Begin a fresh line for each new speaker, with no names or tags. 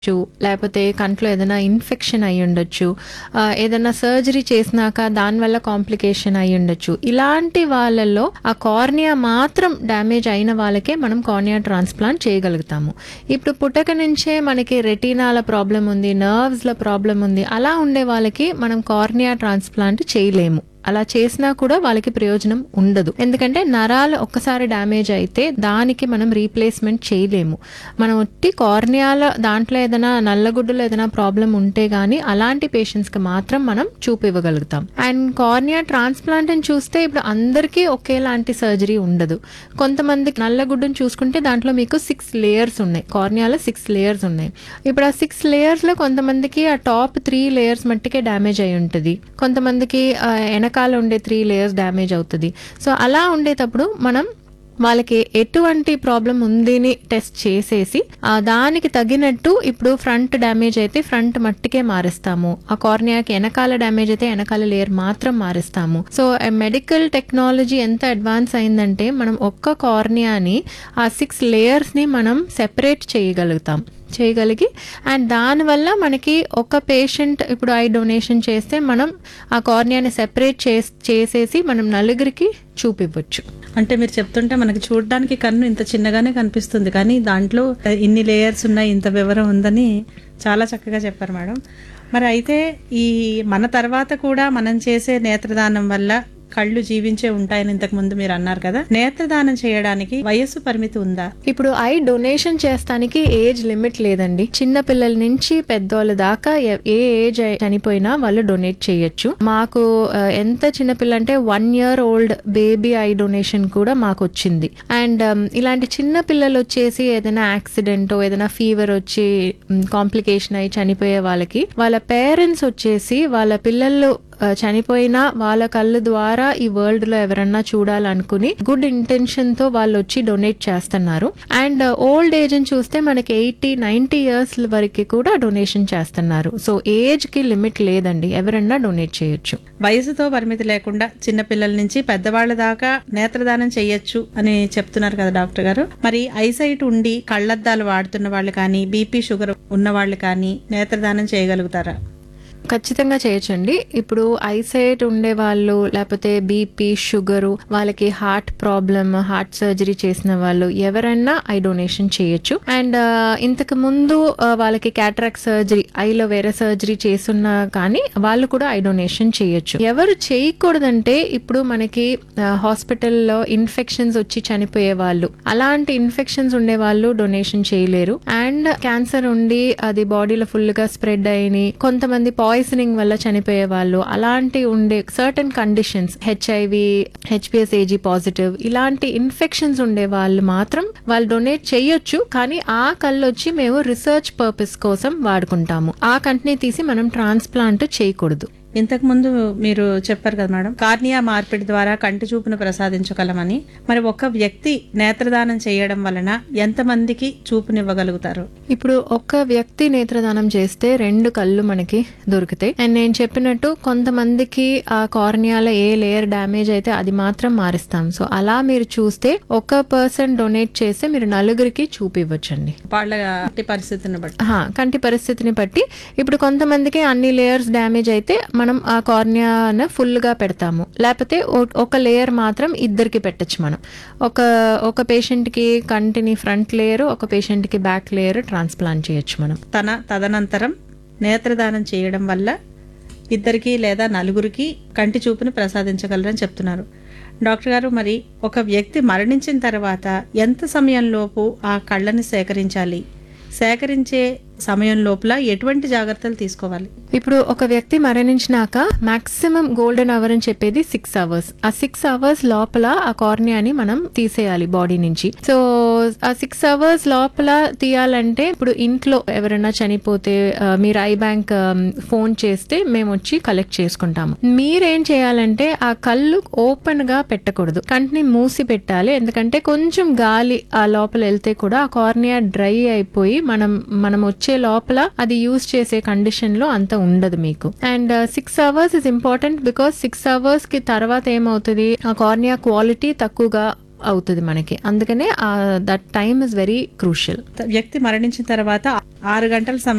ఉండొచ్చు లేకపోతే కంట్లో ఏదైనా ఇన్ఫెక్షన్ అయి ఉండొచ్చు ఆ, ఏదైనా సర్జరీ చేసినాక దానివల్ల కాంప్లికేషన్ అయి ఉండొచ్చు ఇలాంటి వాళ్ళల్లో ఆ కార్నియా మాత్రం డ్యామేజ్ అయిన వాళ్ళకే మనం కార్నియా ట్రాన్స్ప్లాంట్ చేయగలుగుతాము ఇప్పుడు పుట్టక నుంచే మనకి రెటీనాల ప్రాబ్లం ఉంది నర్వ్స్ల ప్రాబ్లం ఉంది అలా ఉండే వాళ్ళకి మనం కార్నియా ట్రాన్స్ప్లాంట్ చేయలేము అలా చేసినా కూడా వాళ్ళకి ప్రయోజనం ఉండదు ఎందుకంటే నరాలు ఒక్కసారి డ్యామేజ్ అయితే దానికి మనం రీప్లేస్మెంట్ చేయలేము మనం ఒట్టి కార్నియాల దాంట్లో ఏదైనా నల్లగుడ్డులో ఏదైనా ప్రాబ్లం ఉంటే గానీ అలాంటి పేషెంట్స్ కి మాత్రం మనం చూపివ్వగలుగుతాం అండ్ కార్నియా ట్రాన్స్ప్లాంట్ అని చూస్తే ఇప్పుడు అందరికీ ఒకేలాంటి సర్జరీ ఉండదు కొంతమందికి నల్లగుడ్డును చూసుకుంటే దాంట్లో మీకు సిక్స్ లేయర్స్ ఉన్నాయి కార్నియాలో సిక్స్ లేయర్స్ ఉన్నాయి ఇప్పుడు ఆ సిక్స్ లేయర్స్ లో కొంతమందికి ఆ టాప్ త్రీ లేయర్స్ మట్టికే డ్యామేజ్ అయి ఉంటుంది కొంతమందికి ఆ, వెనకాల ఉండే త్రీ లేయర్స్ డ్యామేజ్ అవుతుంది సో అలా ఉండేటప్పుడు మనం వాళ్ళకి ఎటువంటి ప్రాబ్లం ఉందని టెస్ట్ చేసేసి ఆ దానికి తగినట్టు ఇప్పుడు ఫ్రంట్ డ్యామేజ్ అయితే ఫ్రంట్ మట్టికే మారుస్తాము ఆ కార్నియాకి వెనకాల డ్యామేజ్ అయితే వెనకాల లేయర్ మాత్రం మారుస్తాము సో మెడికల్ టెక్నాలజీ ఎంత అడ్వాన్స్ అయిందంటే మనం ఒక్క కార్నియాని ఆ సిక్స్ లేయర్స్ ని మనం సెపరేట్ చేయగలుగుతాం చేయగలిగి అండ్ దానివల్ల మనకి ఒక పేషెంట్ ఇప్పుడు ఐ డొనేషన్ చేస్తే మనం ఆ కార్నియాని సెపరేట్ చేసేసి మనం నలుగురికి చూపివ్వచ్చు
అంటే మీరు చెప్తుంటే మనకి చూడడానికి కన్ను ఇంత చిన్నగానే కనిపిస్తుంది కానీ దాంట్లో ఇన్ని లేయర్స్ ఉన్నాయి ఇంత వివరం ఉందని చాలా చక్కగా చెప్పారు మేడం మరి అయితే ఈ మన తర్వాత కూడా మనం చేసే నేత్రదానం వల్ల కళ్ళు జీవించే ఉంటాయని ఇంతకు ముందు మీరు అన్నారు కదా నేత్రదానం చేయడానికి వయస్సు పరిమితి ఉందా
ఇప్పుడు ఐ డొనేషన్ చేస్తానికి ఏజ్ లిమిట్ లేదండి చిన్న పిల్లల నుంచి పెద్దోళ్ళ దాకా ఎ- ఏ ఏజ్ అయి- చనిపోయినా వాళ్ళు డొనేట్ చేయొచ్చు మాకు ఆ, ఎంత చిన్న పిల్ల అంటే one year old baby eye donation కూడా మాకు వచ్చింది అండ్ ఇలాంటి చిన్న పిల్లలు వచ్చేసి ఏదైనా యాక్సిడెంట్ ఏదైనా ఫీవర్ వచ్చి కాంప్లికేషన్ అయి చనిపోయే వాళ్ళకి వాళ్ళ పేరెంట్స్ వచ్చేసి వాళ్ళ పిల్లలు ఆ, చనిపోయినా వాళ్ళ కళ్ళు ద్వారా ఈ వరల్డ్ లో ఎవరన్నా చూడాలనుకుని గుడ్ ఇంటెన్షన్ తో వాళ్ళు వచ్చి డొనేట్ చేస్తున్నారు అండ్ ఓల్డ్ ఏజ్ అని చూస్తే మనకి ఎయిటీ నైన్టీ ఇయర్స్ వరకు కూడా డొనేషన్ చేస్తున్నారు సో ఏజ్ కి లిమిట్ లేదండి ఎవరన్నా డొనేట్ చేయొచ్చు
వయసుతో పరిమితి లేకుండా చిన్న పిల్లల నుంచి పెద్దవాళ్ళ దాకా నేత్రదానం చేయొచ్చు అని చెప్తున్నారు కదా డాక్టర్ గారు మరి ఐసైట్ ఉండి కళ్ళద్దాలు వాడుతున్న వాళ్ళు కానీ బీపీ షుగర్ ఉన్న వాళ్ళు కానీ నేత్రదానం చేయగలుగుతారా
ఖచ్చితంగా చేయొచ్చండి ఇప్పుడు ఐసైట్ ఉండే వాళ్ళు లేకపోతే బీపీ షుగరు వాళ్ళకి హార్ట్ ప్రాబ్లమ్ హార్ట్ సర్జరీ చేసిన వాళ్ళు ఎవరైనా ఐ డొనేషన్ చేయొచ్చు అండ్ ఇంతకు ముందు ఆ, వాళ్ళకి క్యాటరాక్ట్ సర్జరీ ఐలో వేరే సర్జరీ చేస్తున్నా కానీ వాళ్ళు కూడా ఐ డొనేషన్ చేయొచ్చు ఎవరు చేయకూడదంటే ఇప్పుడు మనకి హాస్పిటల్లో ఇన్ఫెక్షన్స్ వచ్చి చనిపోయే వాళ్ళు అలాంటి ఇన్ఫెక్షన్స్ ఉండే వాళ్ళు డొనేషన్ చేయలేరు అండ్ క్యాన్సర్ ఉండి అది బాడీలో ఫుల్ గా స్ప్రెడ్ అయిని కొంతమంది పాయిజనింగ్ వల్ల చనిపోయే వాళ్ళు అలాంటి ఉండే certain conditions HIV HBS AG positive ఇలాంటి ఇన్ఫెక్షన్స్ ఉండే వాళ్ళు మాత్రం వాళ్ళు డొనేట్ చేయొచ్చు కానీ ఆ కళ్ళు వచ్చి మేము రీసెర్చ్ పర్పస్ కోసం వాడుకుంటాము ఆ కంటిని తీసి మనం ట్రాన్స్ప్లాంట్ చేయకూడదు
ఇంతకు ముందు మీరు చెప్పారు కదా మేడం కార్నియా మార్పిడి ద్వారా కంటి చూపును ప్రసాదించగలమని మరి ఒక వ్యక్తి నేత్రదానం చేయడం వలన ఎంతమందికి చూపునివ్వగలుగుతారు
ఇప్పుడు ఒక వ్యక్తి నేత్రదానం చేస్తే రెండు కళ్ళు మనకి దొరుకుతాయి అండ్ నేను చెప్పినట్టు కొంతమందికి ఆ కార్నియాల ఏ లేయర్ డ్యామేజ్ అయితే అది మాత్రం మారుస్తాం సో అలా మీరు చూస్తే ఒక పర్సన్ డొనేట్ చేస్తే మీరు నలుగురికి చూపివ్వచ్చండి
వాళ్ళ ఇంటి పరిస్థితిని బట్టి
ఆహా, కంటి పరిస్థితిని బట్టి ఇప్పుడు కొంతమందికి అన్ని లేయర్స్ డ్యామేజ్ అయితే మనం ఆ కార్నియాను ఫుల్ గా పెడతాము లేకపోతే ఓ- ఒక లేయర్ మాత్రం ఇద్దరికి పెట్టచ్చు మనం ఒక ఒక పేషెంట్ కి కంటిని ఫ్రంట్ లేయర్ ఒక పేషెంట్ కి బ్యాక్ లేయర్ ట్రాన్స్ప్లాంట్ చేయొచ్చు మనం
తన తదనంతరం నేత్రదానం చేయడం వల్ల ఇద్దరికి లేదా నలుగురికి కంటి చూపును ప్రసాదించగలరని చెప్తున్నారు డాక్టర్ గారు మరి ఒక వ్యక్తి మరణించిన తర్వాత ఎంత సమయంలోపు ఆ కళ్ళని సేకరించాలి సేకరించే సమయం లోపల ఎటువంటి జాగ్రత్తలు తీసుకోవాలి
ఇప్పుడు ఒక వ్యక్తి మరణించినాక మాక్సిమం గోల్డెన్ అవర్ అని చెప్పేది సిక్స్ అవర్స్ ఆ సిక్స్ అవర్స్ లోపల ఆ కార్నియాని మనం తీసేయాలి బాడీ నుంచి సో ఆ సిక్స్ అవర్స్ లోపల తీయాలంటే ఇప్పుడు ఇంట్లో ఎవరైనా చనిపోతే ఆ, మీరు ఐ బ్యాంక్ ఫోన్ చేస్తే మేము వచ్చి కలెక్ట్ చేసుకుంటాము మీరేం చేయాలంటే ఆ కళ్ళు ఓపెన్ గా పెట్టకూడదు కంటిని మూసి పెట్టాలి ఎందుకంటే కొంచెం గాలి ఆ లోపల వెళ్తే కూడా ఆ కార్నియా డ్రై అయిపోయి మనం మనం వచ్చే లోపల అది యూజ్ చేసే కండిషన్ లో అంత ఉండదు మీకు and six hours is important because six hours కి తర్వాత ఏమవుతుంది ఆ కార్నియా క్వాలిటీ తక్కువగా అవుతుంది మనకి అందుకనే that time is very crucial
వ్యక్తి మరణించిన తర్వాత ఆరు గంటల సమయం